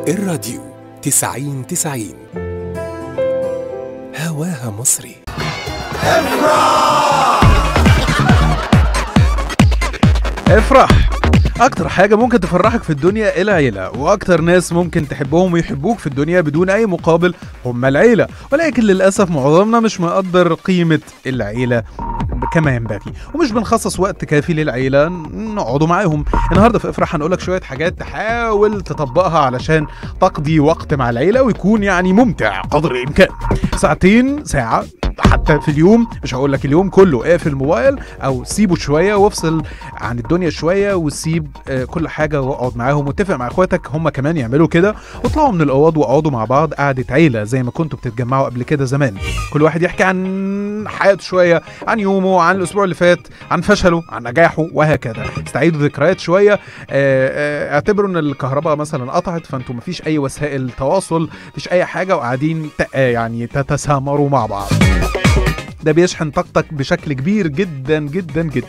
الراديو تسعين تسعين هواها مصري افرح اكتر حاجة ممكن تفرحك في الدنيا العيلة واكتر ناس ممكن تحبهم ويحبوك في الدنيا بدون اي مقابل هم العيلة ولكن للأسف معظمنا مش مقدر قيمة العيلة كما ينبغي ومش بنخصص وقت كافي للعيلة نقعدوا معاهم النهاردة في افرح هنقولك شوية حاجات تحاول تطبقها علشان تقضي وقت مع العيلة ويكون يعني ممتع قدر الامكان ساعتين ساعة حتى في اليوم مش هقول لك اليوم كله اقفل الموبايل او سيبه شويه وافصل عن الدنيا شويه وسيب آه، كل حاجه واقعد معاهم واتفق مع اخواتك هم كمان يعملوا كده واطلعوا من الاوض واقعدوا مع بعض قعده عيله زي ما كنتوا بتتجمعوا قبل كده زمان كل واحد يحكي عن حياته شويه عن يومه عن الاسبوع اللي فات عن فشله عن نجاحه وهكذا استعيدوا ذكريات شويه آه، آه، اعتبروا ان الكهرباء مثلا قطعت فانتوا مفيش اي وسائل تواصل مفيش اي حاجه وقاعدين ت- آه، يعني تتسامروا مع بعض ده بيشحن طاقتك بشكل كبير جدا جدا جدا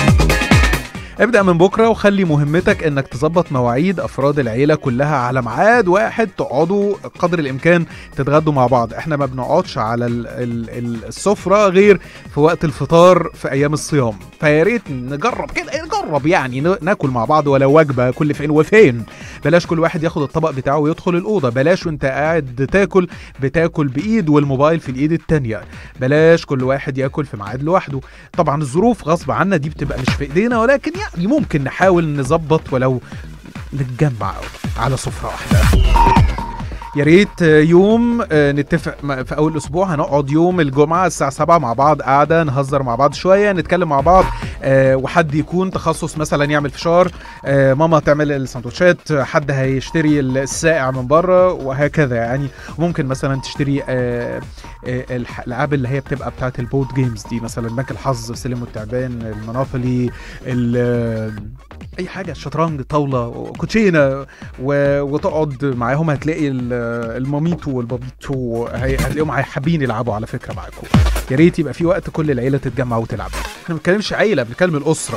ابدأ من بكرة وخلي مهمتك انك تظبط مواعيد افراد العيلة كلها على ميعاد واحد تقعدوا قدر الامكان تتغدوا مع بعض احنا ما بنقعدش على ال- ال- ال- السفرة غير في وقت الفطار في ايام الصيام فيا ريت نجرب كده نجرب يعني ن- ناكل مع بعض ولو وجبة كل فين وفين بلاش كل واحد ياخد الطبق بتاعه ويدخل الأوضة بلاش وانت قاعد تاكل بتاكل بإيد والموبايل في الإيد التانية بلاش كل واحد ياكل في ميعاد لوحده طبعا الظروف غصب عنا دي بتبقى مش في ايدينا ولكن يعني ممكن نحاول نظبط ولو نتجمع على سفرة واحدة يا ريت يوم آه، نتفق م- في اول اسبوع هنقعد يوم الجمعه الساعه 7 مع بعض قاعده نهزر مع بعض شويه نتكلم مع بعض آه، وحد يكون تخصص مثلا يعمل فشار آه، ماما تعمل السندوتشات حد هيشتري السائع من بره وهكذا يعني ممكن مثلا تشتري آه، آه، الح- الالعاب اللي هي بتبقى بتاعت البورد جيمز دي مثلا بنك الحظ سلم والتعبان المونوبولي ال- آه، اي حاجه الشطرنج طاوله كوتشينه و... وتقعد معاهم هتلاقي ال- الماميتو والبابيتو هي- هتلاقيهم حابين يلعبوا على فكره معاكم يا ريت يبقى في وقت كل العيله تتجمع وتلعب احنا ما بنتكلمش عيله بنتكلم الاسره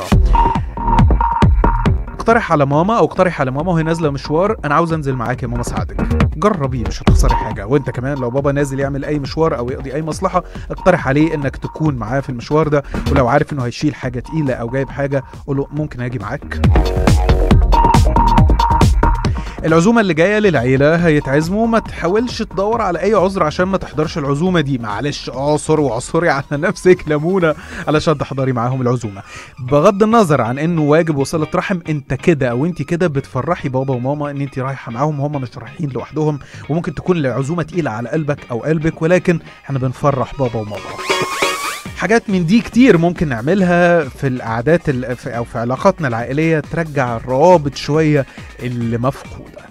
اقترح على ماما او اقترح على ماما وهي نازله مشوار انا عاوز انزل معاك يا ماما اساعدك جربي مش هتخسري حاجه وانت كمان لو بابا نازل يعمل اي مشوار او يقضي اي مصلحه اقترح عليه انك تكون معاه في المشوار ده ولو عارف انه هيشيل حاجه تقيله او جايب حاجه قول له ممكن اجي معاك العزومة اللي جاية للعيلة هيتعزموا ما تحاولش تدور على أي عذر عشان ما تحضرش العزومة دي معلش اعصر واعصري على نفسك ليمونة علشان تحضري معاهم العزومة بغض النظر عن انه واجب وصلة رحم انت كده او انت كده بتفرحي بابا وماما ان انت رايحة معاهم وهم مش رايحين لوحدهم وممكن تكون العزومة تقيلة على قلبك او قلبك ولكن احنا بنفرح بابا وماما حاجات من دي كتير ممكن نعملها في القعدات ال- في- او في علاقاتنا العائليه ترجع الروابط شويه اللي مفقوده